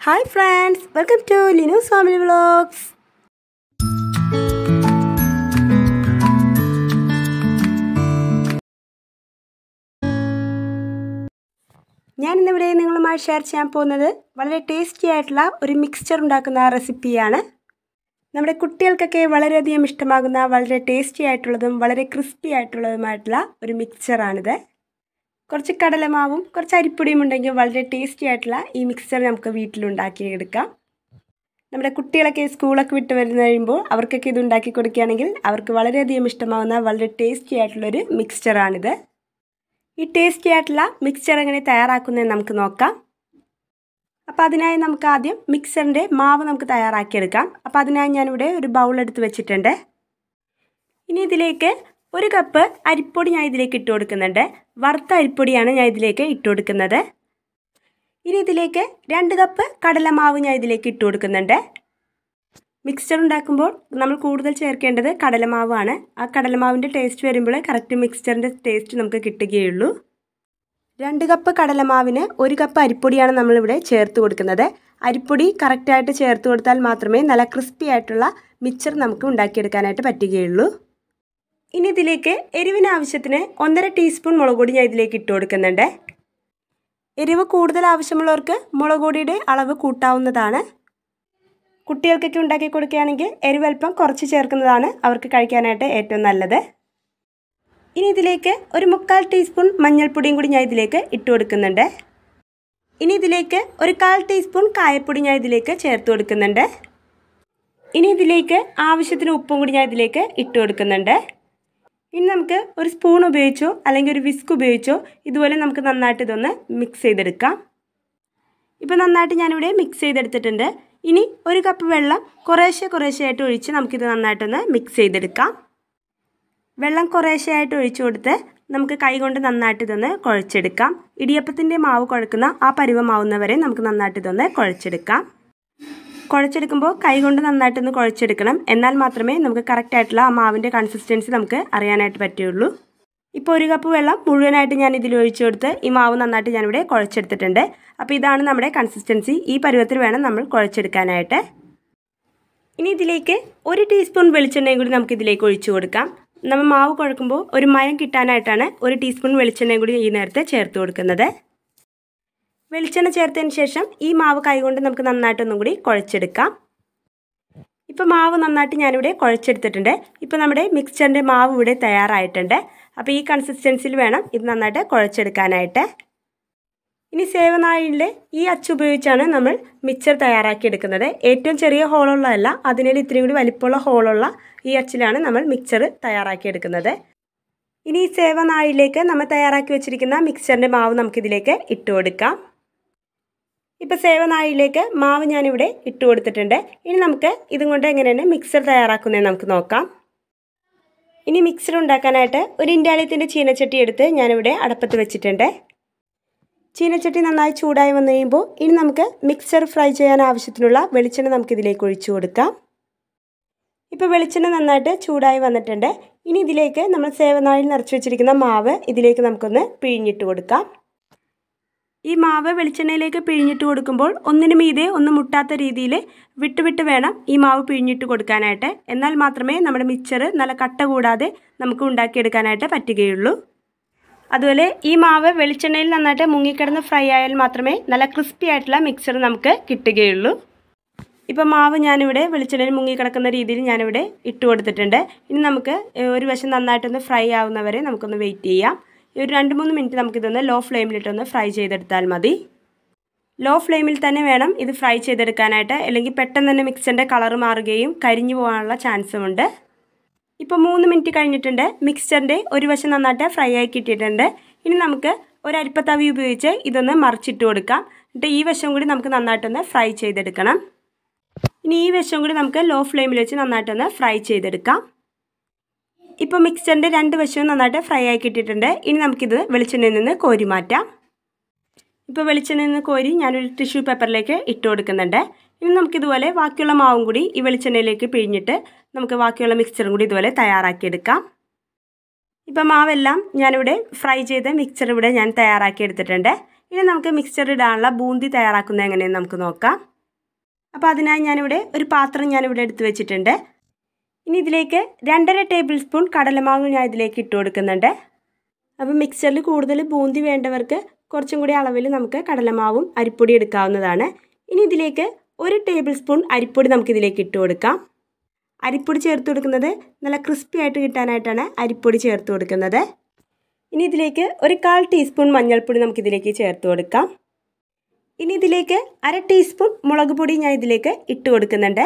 hi friends welcome to Linu's family vlogs ഞാൻ ഇന്നിവിടെ നിങ്ങളുമായി ഷെയർ ചെയ്യാൻ പോകുന്നത് വളരെ ടേസ്റ്റി ആയിട്ടുള്ള ഒരു മിക്സ്ചർ ഉണ്ടാക്കുന്ന റെസിപ്പിയാണ് നമ്മുടെ കുട്ടികൾക്കൊക്കെ വളരെയധികം ഇഷ്ടമാകുന്ന വളരെ ടേസ്റ്റി ആയിട്ടുള്ളതും വളരെ ക്രിസ്പി ആയിട്ടുള്ളതുമായിട്ടുള്ള ഒരു മിക്സ്ചറാണിത് കുറച്ച് കടലമാവും കുറച്ച് അരിപ്പൊടിയും ഉണ്ടെങ്കിൽ വളരെ ടേസ്റ്റി ആയിട്ടുള്ള ഈ മിക്സ്ചർ നമുക്ക് വീട്ടിലുണ്ടാക്കിയെടുക്കാം നമ്മുടെ കുട്ടികളൊക്കെ സ്കൂളൊക്കെ വിട്ട് വരുന്ന കഴിയുമ്പോൾ അവർക്കൊക്കെ ഇത് ഉണ്ടാക്കി കൊടുക്കുകയാണെങ്കിൽ അവർക്ക് വളരെയധികം ഇഷ്ടമാകുന്ന വളരെ ടേസ്റ്റി ആയിട്ടുള്ളൊരു മിക്സ്ചറാണിത് ഈ ടേസ്റ്റി ആയിട്ടുള്ള മിക്സ്ചർ എങ്ങനെ തയ്യാറാക്കുന്നതെന്ന് നമുക്ക് നോക്കാം അപ്പോൾ അതിനായി നമുക്ക് ആദ്യം മിക്സറിൻ്റെ മാവ് നമുക്ക് തയ്യാറാക്കിയെടുക്കാം അപ്പോൾ അതിനായി ഞാനിവിടെ ഒരു ബൗൾ എടുത്ത് വെച്ചിട്ടുണ്ട് ഇനി ഇതിലേക്ക് ഒരു കപ്പ് അരിപ്പൊടി ഞാൻ ഇതിലേക്ക് ഇട്ട് കൊടുക്കുന്നുണ്ട് വറുത്ത അരിപ്പൊടിയാണ് ഞാൻ ഇതിലേക്ക് ഇട്ട് കൊടുക്കുന്നത് ഇനി ഇതിലേക്ക് രണ്ട് കപ്പ് കടലമാവ് ഞാൻ ഇതിലേക്ക് ഇട്ട് കൊടുക്കുന്നുണ്ട് മിക്സ്ചർ ഉണ്ടാക്കുമ്പോൾ നമ്മൾ കൂടുതൽ ചേർക്കേണ്ടത് കടലമാവാണ് ആ കടലമാവിൻ്റെ ടേസ്റ്റ് വരുമ്പോൾ കറക്റ്റ് മിക്സ്ചറിൻ്റെ ടേസ്റ്റ് നമുക്ക് കിട്ടുകയുള്ളൂ രണ്ട് കപ്പ് കടലമാവിന് ഒരു കപ്പ് അരിപ്പൊടിയാണ് നമ്മളിവിടെ ചേർത്ത് കൊടുക്കുന്നത് അരിപ്പൊടി കറക്റ്റായിട്ട് ചേർത്ത് കൊടുത്താൽ മാത്രമേ നല്ല ക്രിസ്പി ആയിട്ടുള്ള മിക്സർ നമുക്ക് ഉണ്ടാക്കിയെടുക്കാനായിട്ട് പറ്റുകയുള്ളൂ ഇനി ഇതിലേക്ക് എരിവിന് ആവശ്യത്തിന് ഒന്നര ടീസ്പൂൺ മുളക് പൊടി ഞാൻ ഇതിലേക്ക് ഇട്ട് കൊടുക്കുന്നുണ്ട് എരിവ് കൂടുതൽ ആവശ്യമുള്ളവർക്ക് മുളക് പൊടിയുടെ അളവ് കൂട്ടാവുന്നതാണ് കുട്ടികൾക്കൊക്കെ ഉണ്ടാക്കി കൊടുക്കുകയാണെങ്കിൽ എരിവ് അല്പം കുറച്ച് ചേർക്കുന്നതാണ് അവർക്ക് കഴിക്കാനായിട്ട് ഏറ്റവും നല്ലത് ഇനി ഇതിലേക്ക് ഒരു മുക്കാൽ ടീസ്പൂൺ മഞ്ഞൾപ്പൊടിയും കൂടി ഞാൻ ഇതിലേക്ക് ഇട്ട് കൊടുക്കുന്നുണ്ട് ഇനി ഇതിലേക്ക് ഒരു കാൽ ടീസ്പൂൺ കായപ്പൊടി ഞാൻ ഇതിലേക്ക് ചേർത്ത് കൊടുക്കുന്നുണ്ട് ഇനി ഇതിലേക്ക് ആവശ്യത്തിന് ഉപ്പും കൂടി ഞാൻ ഇതിലേക്ക് ഇട്ട് കൊടുക്കുന്നുണ്ട് ഇനി നമുക്ക് ഒരു സ്പൂൺ ഉപയോഗിച്ചോ അല്ലെങ്കിൽ ഒരു വിസ്ക് ഉപയോഗിച്ചോ ഇതുപോലെ നമുക്ക് നന്നായിട്ട് ഇതൊന്ന് മിക്സ് ചെയ്തെടുക്കാം ഇപ്പോൾ നന്നായിട്ട് ഞാനിവിടെ മിക്സ് ചെയ്തെടുത്തിട്ടുണ്ട് ഇനി ഒരു കപ്പ് വെള്ളം കുറേശ്ശെ കുറേശ്ശെയായിട്ട് ഒഴിച്ച് നമുക്കിത് നന്നായിട്ടൊന്ന് മിക്സ് ചെയ്തെടുക്കാം വെള്ളം കുറേശ്ശെയായിട്ട് ഒഴിച്ചു കൊടുത്ത് നമുക്ക് കൈകൊണ്ട് നന്നായിട്ട് ഇതൊന്ന് കുഴച്ചെടുക്കാം ഇടിയപ്പത്തിൻ്റെ മാവ് കുഴക്കുന്ന ആ പരുവമാവുന്നവരെ നമുക്ക് നന്നായിട്ട് ഇതൊന്ന് കുഴച്ചെടുക്കാം കുഴച്ചെടുക്കുമ്പോൾ കൈകൊണ്ട് നന്നായിട്ടൊന്ന് കുഴച്ചെടുക്കണം എന്നാൽ മാത്രമേ നമുക്ക് കറക്റ്റായിട്ടുള്ള ആ മാവിൻ്റെ കൺസിസ്റ്റൻസി നമുക്ക് അറിയാനായിട്ട് പറ്റുള്ളൂ ഇപ്പോൾ ഒരു കപ്പ് വെള്ളം മുഴുവനായിട്ട് ഞാൻ ഇതിൽ ഒഴിച്ചു കൊടുത്ത് ഈ മാവ് നന്നായിട്ട് ഞാനിവിടെ കുഴച്ചെടുത്തിട്ടുണ്ട് അപ്പോൾ ഇതാണ് നമ്മുടെ കൺസിസ്റ്റൻസി ഈ പരുവത്തിൽ വേണം നമ്മൾ കുഴച്ചെടുക്കാനായിട്ട് ഇനി ഇതിലേക്ക് ഒരു ടീസ്പൂൺ വെളിച്ചെണ്ണയും കൂടി നമുക്ക് ഇതിലേക്ക് ഒഴിച്ചു കൊടുക്കാം നമ്മൾ മാവ് കുഴക്കുമ്പോൾ ഒരു മയം കിട്ടാനായിട്ടാണ് ഒരു ടീസ്പൂൺ വെളിച്ചെണ്ണയും കൂടി ഈ നേരത്തെ ചേർത്ത് കൊടുക്കുന്നത് വെളിച്ചെണ്ണ ചേർത്തതിന് ശേഷം ഈ മാവ് കൈകൊണ്ട് നമുക്ക് നന്നായിട്ടൊന്നും കൂടി കുഴച്ചെടുക്കാം ഇപ്പോൾ മാവ് നന്നായിട്ട് ഞാനിവിടെ കുഴച്ചെടുത്തിട്ടുണ്ട് ഇപ്പോൾ നമ്മുടെ മിക്സ്ചറിൻ്റെ മാവ് ഇവിടെ തയ്യാറായിട്ടുണ്ട് അപ്പോൾ ഈ കൺസിസ്റ്റൻസിയിൽ വേണം ഇത് നന്നായിട്ട് കുഴച്ചെടുക്കാനായിട്ട് ഇനി സേവനാഴിയിലെ ഈ അച്ച് ഉപയോഗിച്ചാണ് നമ്മൾ മിക്സർ തയ്യാറാക്കിയെടുക്കുന്നത് ഏറ്റവും ചെറിയ ഹോളുള്ളതല്ല അതിനിടെ ഇത്രയും കൂടി വലിപ്പമുള്ള ഹോളുള്ള ഈ അച്ചിലാണ് നമ്മൾ മിക്സർ തയ്യാറാക്കിയെടുക്കുന്നത് ഇനി ഈ സേവനാഴിയിലേക്ക് നമ്മൾ തയ്യാറാക്കി വെച്ചിരിക്കുന്ന മിക്സറിൻ്റെ മാവ് നമുക്കിതിലേക്ക് ഇട്ട് കൊടുക്കാം ഇപ്പോൾ സേവനാഴിയിലേക്ക് മാവ് ഞാനിവിടെ ഇട്ട് കൊടുത്തിട്ടുണ്ട് ഇനി നമുക്ക് ഇതും കൊണ്ട് എങ്ങനെയാണ് മിക്സർ തയ്യാറാക്കുന്നതെന്ന് നമുക്ക് നോക്കാം ഇനി മിക്സർ ഉണ്ടാക്കാനായിട്ട് ഒരു ഇൻഡാലിയത്തിൻ്റെ ചീനച്ചട്ടി എടുത്ത് ഞാനിവിടെ അടപ്പത്ത് വെച്ചിട്ടുണ്ട് ചീനച്ചട്ടി നന്നായി ചൂടായി വന്നു കഴിയുമ്പോൾ ഇനി നമുക്ക് മിക്സർ ഫ്രൈ ചെയ്യാൻ ആവശ്യത്തിനുള്ള വെളിച്ചെണ്ണ നമുക്കിതിലേക്ക് ഒഴിച്ചു കൊടുക്കാം ഇപ്പോൾ വെളിച്ചെണ്ണ നന്നായിട്ട് ചൂടായി വന്നിട്ടുണ്ട് ഇനി ഇതിലേക്ക് നമ്മൾ സേവനാഴിൽ നിറച്ച് വെച്ചിരിക്കുന്ന മാവ് ഇതിലേക്ക് നമുക്കൊന്ന് പിഴിഞ്ഞിട്ട് കൊടുക്കാം ഈ മാവ് വെളിച്ചെണ്ണയിലേക്ക് പിഴിഞ്ഞിട്ട് കൊടുക്കുമ്പോൾ ഒന്നിനു മീതെ ഒന്ന് മുട്ടാത്ത രീതിയിൽ വിട്ട് വിട്ട് വേണം ഈ മാവ് പിഴിഞ്ഞിട്ട് കൊടുക്കാനായിട്ട് എന്നാൽ മാത്രമേ നമ്മുടെ മിക്സർ നല്ല കട്ട കൂടാതെ നമുക്ക് ഉണ്ടാക്കിയെടുക്കാനായിട്ട് പറ്റുകയുള്ളൂ അതുപോലെ ഈ മാവ് വെളിച്ചെണ്ണയിൽ നന്നായിട്ട് മുങ്ങിക്കിടന്ന് ഫ്രൈ ആയാൽ മാത്രമേ നല്ല ക്രിസ്പി ആയിട്ടുള്ള മിക്സർ നമുക്ക് കിട്ടുകയുള്ളൂ ഇപ്പോൾ മാവ് ഞാനിവിടെ വെളിച്ചെണ്ണയിൽ മുങ്ങിക്കിടക്കുന്ന രീതിയിൽ ഞാനിവിടെ ഇട്ട് കൊടുത്തിട്ടുണ്ട് ഇനി നമുക്ക് ഒരു വശം നന്നായിട്ടൊന്ന് ഫ്രൈ ആവുന്നവരെ നമുക്കൊന്ന് വെയിറ്റ് ചെയ്യാം ഒരു രണ്ട് മൂന്ന് മിനിറ്റ് നമുക്കിതൊന്ന് ലോ ഫ്ലെയിമിലിട്ടൊന്ന് ഫ്രൈ ചെയ്തെടുത്താൽ മതി ലോ ഫ്ലെയിമിൽ തന്നെ വേണം ഇത് ഫ്രൈ ചെയ്തെടുക്കാനായിട്ട് അല്ലെങ്കിൽ പെട്ടെന്ന് തന്നെ മിക്സറിൻ്റെ കളർ മാറുകയും കരിഞ്ഞു പോകാനുള്ള ചാൻസും ഉണ്ട് ഇപ്പോൾ മൂന്ന് മിനിറ്റ് കഴിഞ്ഞിട്ടുണ്ട് മിക്സ്ചറിൻ്റെ ഒരു വശം നന്നായിട്ട് ഫ്രൈ ആയി കിട്ടിയിട്ടുണ്ട് ഇനി നമുക്ക് ഒരു അരിപ്പത്തവി ഉപയോഗിച്ച് ഇതൊന്ന് മറിച്ചിട്ട് കൊടുക്കാം എന്നിട്ട് ഈ വശം കൂടി നമുക്ക് നന്നായിട്ടൊന്ന് ഫ്രൈ ചെയ്തെടുക്കണം ഇനി ഈ വശം കൂടി നമുക്ക് ലോ ഫ്ലെയിമിൽ വെച്ച് നന്നായിട്ടൊന്ന് ഫ്രൈ ചെയ്തെടുക്കാം ഇപ്പോൾ മിക്സ്ചറിൻ്റെ രണ്ട് വശവും നന്നായിട്ട് ഫ്രൈ ആയി കിട്ടിയിട്ടുണ്ട് ഇനി നമുക്കിത് വെളിച്ചെണ്ണയിൽ നിന്ന് കോരി മാറ്റാം ഇപ്പോൾ വെളിച്ചെണ്ണയിൽ നിന്ന് കോരി ഞാനൊരു ടിഷ്യൂ പേപ്പറിലേക്ക് ഇട്ട് കൊടുക്കുന്നുണ്ട് ഇനി നമുക്കിതുപോലെ ബാക്കിയുള്ള മാവും കൂടി ഈ വെളിച്ചെണ്ണയിലേക്ക് പിഴിഞ്ഞിട്ട് നമുക്ക് ബാക്കിയുള്ള മിക്സ്ചറും കൂടി ഇതുപോലെ തയ്യാറാക്കിയെടുക്കാം ഇപ്പോൾ മാവെല്ലാം ഞാനിവിടെ ഫ്രൈ ചെയ്ത മിക്സ്ചർ ഇവിടെ ഞാൻ തയ്യാറാക്കി എടുത്തിട്ടുണ്ട് ഇനി നമുക്ക് മിക്സ്ചർ ഇടാനുള്ള ബൂന്തി തയ്യാറാക്കുന്നത് എങ്ങനെയെന്ന് നമുക്ക് നോക്കാം അപ്പോൾ അതിനായി ഞാനിവിടെ ഒരു പാത്രം ഞാനിവിടെ എടുത്ത് വെച്ചിട്ടുണ്ട് ഇനി ഇതിലേക്ക് രണ്ടര ടേബിൾ സ്പൂൺ കടലമാവ് ഞാൻ ഇതിലേക്ക് ഇട്ട് കൊടുക്കുന്നുണ്ട് അപ്പോൾ മിക്സറിൽ കൂടുതൽ ബൂന്തി വേണ്ടവർക്ക് കുറച്ചും കൂടി അളവിൽ നമുക്ക് കടലമാവും അരിപ്പൊടി എടുക്കാവുന്നതാണ് ഇനി ഇതിലേക്ക് ഒരു ടേബിൾ സ്പൂൺ അരിപ്പൊടി നമുക്ക് ഇതിലേക്ക് ഇട്ട് കൊടുക്കാം അരിപ്പൊടി ചേർത്ത് കൊടുക്കുന്നത് നല്ല ക്രിസ്പി ആയിട്ട് കിട്ടാനായിട്ടാണ് അരിപ്പൊടി ചേർത്ത് കൊടുക്കുന്നത് ഇനി ഇതിലേക്ക് ഒരു കാൽ ടീസ്പൂൺ മഞ്ഞൾപ്പൊടി നമുക്ക് ഇതിലേക്ക് ചേർത്ത് കൊടുക്കാം ഇനി ഇതിലേക്ക് അര ടീസ്പൂൺ മുളക് പൊടി ഞാൻ ഇതിലേക്ക് ഇട്ട് കൊടുക്കുന്നുണ്ട്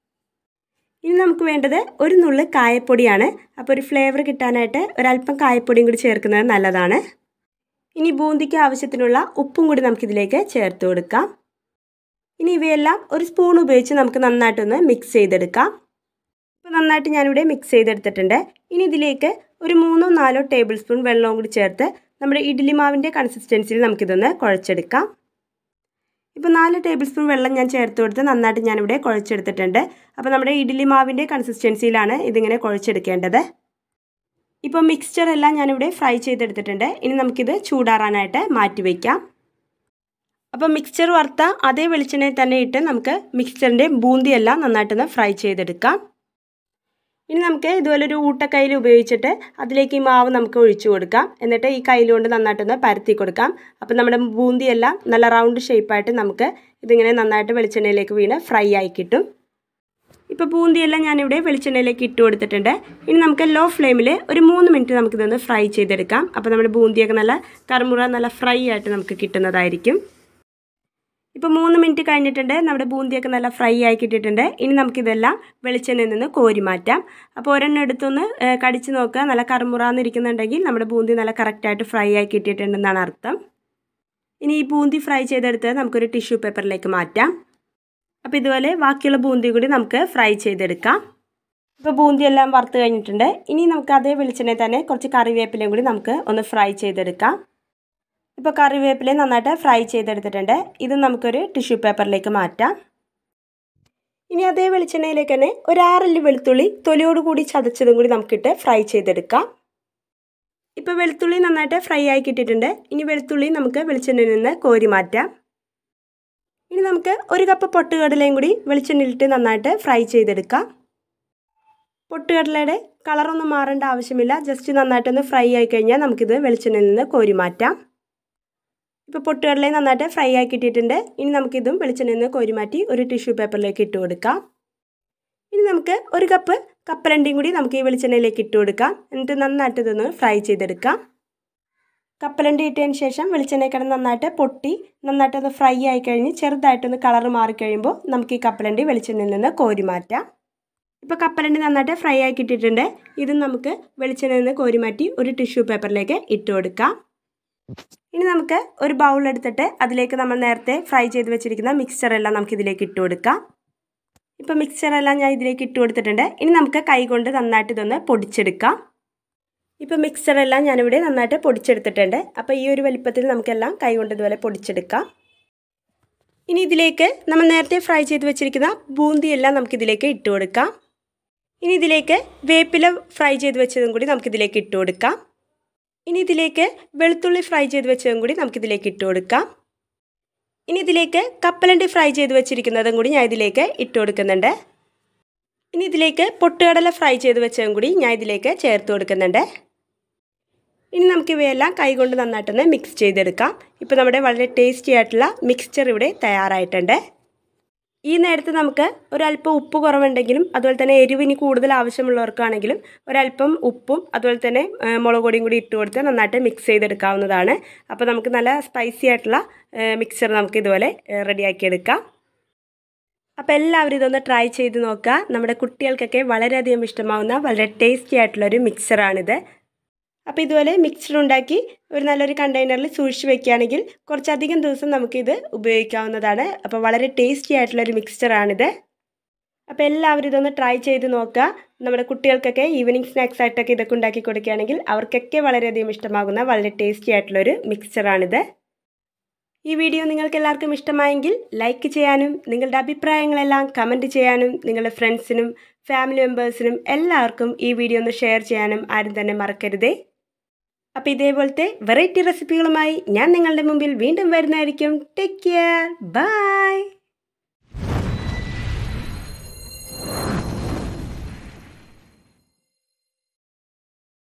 ഇനി നമുക്ക് വേണ്ടത് ഒരു നുള്ള് കായപ്പൊടിയാണ് അപ്പോൾ ഒരു ഫ്ലേവർ കിട്ടാനായിട്ട് ഒരല്പം കായപ്പൊടിയും കൂടി ചേർക്കുന്നത് നല്ലതാണ് ഇനി ബൂന്തിക്ക് ആവശ്യത്തിനുള്ള ഉപ്പും കൂടി നമുക്കിതിലേക്ക് ചേർത്ത് കൊടുക്കാം ഇനി ഇവയെല്ലാം ഒരു സ്പൂൺ ഉപയോഗിച്ച് നമുക്ക് നന്നായിട്ടൊന്ന് മിക്സ് ചെയ്തെടുക്കാം ഇപ്പോൾ നന്നായിട്ട് ഞാനിവിടെ മിക്സ് ചെയ്തെടുത്തിട്ടുണ്ട് ഇനി ഇതിലേക്ക് ഒരു മൂന്നോ നാലോ ടേബിൾ സ്പൂൺ വെള്ളവും കൂടി ചേർത്ത് നമ്മുടെ ഇഡ്ഡലി മാവിൻ്റെ കൺസിസ്റ്റൻസിയിൽ നമുക്കിതൊന്ന് കുഴച്ചെടുക്കാം ഇപ്പോൾ നാല് ടേബിൾ സ്പൂൺ വെള്ളം ഞാൻ ചേർത്ത് കൊടുത്ത് നന്നായിട്ട് ഞാനിവിടെ കുഴച്ചെടുത്തിട്ടുണ്ട് അപ്പോൾ നമ്മുടെ ഇഡ്ഡലി മാവിൻ്റെ കൺസിസ്റ്റൻസിയിലാണ് ഇതിങ്ങനെ കുഴച്ചെടുക്കേണ്ടത് ഇപ്പോൾ മിക്സ്ചർ എല്ലാം ഞാനിവിടെ ഫ്രൈ ചെയ്തെടുത്തിട്ടുണ്ട് ഇനി നമുക്കിത് ചൂടാറാനായിട്ട് മാറ്റി വയ്ക്കാം അപ്പോൾ മിക്സ്ചർ വറുത്ത അതേ വെളിച്ചെണ്ണയിൽ തന്നെ ഇട്ട് നമുക്ക് മിക്സ്ചറിൻ്റെ ബൂന്തിയെല്ലാം നന്നായിട്ടൊന്ന് ഫ്രൈ ചെയ്തെടുക്കാം ഇനി നമുക്ക് ഇതുപോലെ ഒരു ഊട്ടക്കൈയിൽ ഉപയോഗിച്ചിട്ട് അതിലേക്ക് ഈ മാവ് നമുക്ക് ഒഴിച്ചു കൊടുക്കാം എന്നിട്ട് ഈ കയ്യിൽ കൊണ്ട് നന്നായിട്ടൊന്ന് പരത്തി കൊടുക്കാം അപ്പോൾ നമ്മുടെ ബൂന്തിയെല്ലാം നല്ല റൗണ്ട് ഷേപ്പായിട്ട് നമുക്ക് ഇതിങ്ങനെ നന്നായിട്ട് വെളിച്ചെണ്ണയിലേക്ക് വീണ് ഫ്രൈ ആയി കിട്ടും ഇപ്പോൾ ബൂന്തിയെല്ലാം ഞാനിവിടെ വെളിച്ചെണ്ണയിലേക്ക് ഇട്ട് കൊടുത്തിട്ടുണ്ട് ഇനി നമുക്ക് ലോ ഫ്ലെയിമിൽ ഒരു മൂന്ന് മിനിറ്റ് നമുക്കിതൊന്ന് ഫ്രൈ ചെയ്തെടുക്കാം അപ്പോൾ നമ്മുടെ ബൂന്തിയൊക്കെ നല്ല കറുമുറ നല്ല ഫ്രൈ ആയിട്ട് നമുക്ക് കിട്ടുന്നതായിരിക്കും ഇപ്പോൾ മൂന്ന് മിനിറ്റ് കഴിഞ്ഞിട്ടുണ്ട് നമ്മുടെ ബൂന്തിയൊക്കെ നല്ല ഫ്രൈ ആയി കിട്ടിയിട്ടുണ്ട് ഇനി നമുക്കിതെല്ലാം വെളിച്ചെണ്ണയിൽ നിന്ന് കോരി മാറ്റാം അപ്പോൾ ഒരെണ്ണം എടുത്തൊന്ന് കടിച്ച് നോക്കുക നല്ല കറുമുറാന്നിരിക്കുന്നുണ്ടെങ്കിൽ നമ്മുടെ ബൂന്തി നല്ല കറക്റ്റായിട്ട് ഫ്രൈ ആയി കിട്ടിയിട്ടുണ്ടെന്നാണ് അർത്ഥം ഇനി ഈ ബൂന്തി ഫ്രൈ ചെയ്തെടുത്ത് നമുക്കൊരു ടിഷ്യൂ പേപ്പറിലേക്ക് മാറ്റാം അപ്പോൾ ഇതുപോലെ ബാക്കിയുള്ള ബൂന്തി കൂടി നമുക്ക് ഫ്രൈ ചെയ്തെടുക്കാം ഇപ്പോൾ ബൂന്തി എല്ലാം വറുത്ത് കഴിഞ്ഞിട്ടുണ്ട് ഇനി നമുക്ക് അതേ വെളിച്ചെണ്ണയിൽ തന്നെ കുറച്ച് കറിവേപ്പിലയും കൂടി നമുക്ക് ഒന്ന് ഫ്രൈ ചെയ്തെടുക്കാം ഇപ്പോൾ കറിവേപ്പില നന്നായിട്ട് ഫ്രൈ ചെയ്തെടുത്തിട്ടുണ്ട് ഇത് നമുക്കൊരു ടിഷ്യൂ പേപ്പറിലേക്ക് മാറ്റാം ഇനി അതേ വെളിച്ചെണ്ണയിലേക്ക് തന്നെ ഒരു ആറല്ലി വെളുത്തുള്ളി തൊലിയോട് കൂടി ചതച്ചതും കൂടി നമുക്കിട്ട് ഫ്രൈ ചെയ്തെടുക്കാം ഇപ്പോൾ വെളുത്തുള്ളി നന്നായിട്ട് ഫ്രൈ ആയി കിട്ടിയിട്ടുണ്ട് ഇനി വെളുത്തുള്ളി നമുക്ക് വെളിച്ചെണ്ണയിൽ നിന്ന് കോരി മാറ്റാം ഇനി നമുക്ക് ഒരു കപ്പ് പൊട്ടുകടലയും കൂടി വെളിച്ചെണ്ണയിലിട്ട് നന്നായിട്ട് ഫ്രൈ ചെയ്തെടുക്കാം പൊട്ടുകടലയുടെ കളറൊന്നും മാറേണ്ട ആവശ്യമില്ല ജസ്റ്റ് നന്നായിട്ടൊന്ന് ഫ്രൈ ആയി കഴിഞ്ഞാൽ നമുക്കിത് വെളിച്ചെണ്ണയിൽ നിന്ന് കോരി മാറ്റാം ഇപ്പോൾ പൊട്ടുകടലയും നന്നായിട്ട് ഫ്രൈ ആക്കി ഇട്ടിട്ടുണ്ട് ഇനി നമുക്കിതും വെളിച്ചെണ്ണയിൽ നിന്ന് കോരി മാറ്റി ഒരു ടിഷ്യൂ പേപ്പറിലേക്ക് ഇട്ട് കൊടുക്കാം ഇനി നമുക്ക് ഒരു കപ്പ് കപ്പലണ്ടിയും കൂടി നമുക്ക് ഈ വെളിച്ചെണ്ണയിലേക്ക് ഇട്ട് കൊടുക്കാം എന്നിട്ട് നന്നായിട്ട് ഇതൊന്ന് ഫ്രൈ ചെയ്തെടുക്കാം കപ്പലണ്ടി ഇട്ടതിന് ശേഷം വെളിച്ചെണ്ണ കിടന്ന് നന്നായിട്ട് പൊട്ടി നന്നായിട്ടൊന്ന് ഫ്രൈ ആയി കഴിഞ്ഞ് ചെറുതായിട്ടൊന്ന് കളർ മാറിക്കഴിയുമ്പോൾ നമുക്ക് ഈ കപ്പലണ്ടി വെളിച്ചെണ്ണയിൽ നിന്ന് കോരി മാറ്റാം ഇപ്പോൾ കപ്പലണ്ടി നന്നായിട്ട് ഫ്രൈ ആക്കി ഇട്ടിട്ടുണ്ട് ഇത് നമുക്ക് വെളിച്ചെണ്ണയിൽ നിന്ന് കോരി മാറ്റി ഒരു ടിഷ്യൂ പേപ്പറിലേക്ക് ഇട്ട് കൊടുക്കാം ഇനി നമുക്ക് ഒരു ബൗൾ എടുത്തിട്ട് അതിലേക്ക് നമ്മൾ നേരത്തെ ഫ്രൈ ചെയ്ത് വെച്ചിരിക്കുന്ന മിക്സ്ചറെല്ലാം നമുക്ക് ഇതിലേക്ക് ഇട്ട് കൊടുക്കാം ഇപ്പോൾ മിക്സ്ചറെല്ലാം ഞാൻ ഇതിലേക്ക് ഇട്ട് കൊടുത്തിട്ടുണ്ട് ഇനി നമുക്ക് കൈ കൊണ്ട് നന്നായിട്ട് ഇതൊന്ന് പൊടിച്ചെടുക്കാം ഇപ്പോൾ മിക്സറെല്ലാം ഞാനിവിടെ നന്നായിട്ട് പൊടിച്ചെടുത്തിട്ടുണ്ട് അപ്പോൾ ഈ ഒരു വലിപ്പത്തിൽ നമുക്കെല്ലാം കൈ കൊണ്ട് ഇതുപോലെ പൊടിച്ചെടുക്കാം ഇനി ഇതിലേക്ക് നമ്മൾ നേരത്തെ ഫ്രൈ ചെയ്ത് വെച്ചിരിക്കുന്ന ബൂന്തിയെല്ലാം നമുക്കിതിലേക്ക് ഇട്ട് കൊടുക്കാം ഇനി ഇതിലേക്ക് വേപ്പില ഫ്രൈ ചെയ്ത് വെച്ചതും കൂടി നമുക്കിതിലേക്ക് ഇട്ട് കൊടുക്കാം ഇനി ഇതിലേക്ക് വെളുത്തുള്ളി ഫ്രൈ ചെയ്ത് വെച്ചതും കൂടി നമുക്കിതിലേക്ക് ഇട്ട് കൊടുക്കാം ഇനി ഇതിലേക്ക് കപ്പലണ്ടി ഫ്രൈ ചെയ്ത് വെച്ചിരിക്കുന്നതും കൂടി ഞാൻ ഇതിലേക്ക് ഇട്ട് കൊടുക്കുന്നുണ്ട് ഇനി ഇതിലേക്ക് പൊട്ടുകടല ഫ്രൈ ചെയ്ത് വെച്ചതും കൂടി ഞാൻ ഇതിലേക്ക് ചേർത്ത് കൊടുക്കുന്നുണ്ട് ഇനി നമുക്ക് ഇവയെല്ലാം കൈകൊണ്ട് നന്നായിട്ടൊന്ന് മിക്സ് ചെയ്തെടുക്കാം ഇപ്പോൾ നമ്മുടെ വളരെ ടേസ്റ്റി ആയിട്ടുള്ള മിക്സ്ചർ ഇവിടെ തയ്യാറായിട്ടുണ്ട് ഈ നേരത്ത് നമുക്ക് ഒരല്പം ഉപ്പ് കുറവുണ്ടെങ്കിലും അതുപോലെ തന്നെ എരിവിന് കൂടുതൽ ആവശ്യമുള്ളവർക്കാണെങ്കിലും ഒരല്പം ഉപ്പും അതുപോലെ തന്നെ മുളക് പൊടിയും കൂടി ഇട്ട് കൊടുത്ത് നന്നായിട്ട് മിക്സ് ചെയ്തെടുക്കാവുന്നതാണ് അപ്പോൾ നമുക്ക് നല്ല സ്പൈസി ആയിട്ടുള്ള മിക്സർ നമുക്ക് ഇതുപോലെ റെഡിയാക്കി എടുക്കാം അപ്പോൾ എല്ലാവരും ഇതൊന്ന് ട്രൈ ചെയ്ത് നോക്കുക നമ്മുടെ കുട്ടികൾക്കൊക്കെ വളരെയധികം ഇഷ്ടമാവുന്ന വളരെ ടേസ്റ്റി ആയിട്ടുള്ളൊരു മിക്സറാണിത് അപ്പോൾ ഇതുപോലെ മിക്സർ ഉണ്ടാക്കി ഒരു നല്ലൊരു കണ്ടെയ്നറിൽ സൂക്ഷിച്ച് വെക്കുകയാണെങ്കിൽ കുറച്ചധികം ദിവസം നമുക്കിത് ഉപയോഗിക്കാവുന്നതാണ് അപ്പോൾ വളരെ ടേസ്റ്റി ആയിട്ടുള്ളൊരു മിക്സ്ചറാണിത് അപ്പോൾ എല്ലാവരും ഇതൊന്ന് ട്രൈ ചെയ്ത് നോക്കുക നമ്മുടെ കുട്ടികൾക്കൊക്കെ ഈവനിങ് സ്നാക്സ് ആയിട്ടൊക്കെ ഇതൊക്കെ ഉണ്ടാക്കി കൊടുക്കുകയാണെങ്കിൽ അവർക്കൊക്കെ വളരെയധികം ഇഷ്ടമാകുന്ന വളരെ ടേസ്റ്റി ആയിട്ടുള്ളൊരു മിക്സ്ചറാണിത് ഈ വീഡിയോ നിങ്ങൾക്ക് എല്ലാവർക്കും ഇഷ്ടമായെങ്കിൽ ലൈക്ക് ചെയ്യാനും നിങ്ങളുടെ അഭിപ്രായങ്ങളെല്ലാം കമൻറ്റ് ചെയ്യാനും നിങ്ങളുടെ ഫ്രണ്ട്സിനും ഫാമിലി മെമ്പേഴ്സിനും എല്ലാവർക്കും ഈ വീഡിയോ ഒന്ന് ഷെയർ ചെയ്യാനും ആരും തന്നെ മറക്കരുതേ അപ്പോൾ ഇതേപോലത്തെ വെറൈറ്റി റെസിപ്പികളുമായി ഞാൻ നിങ്ങളുടെ മുമ്പിൽ വീണ്ടും വരുന്നതായിരിക്കും ടേക്ക് കെയർ ബൈ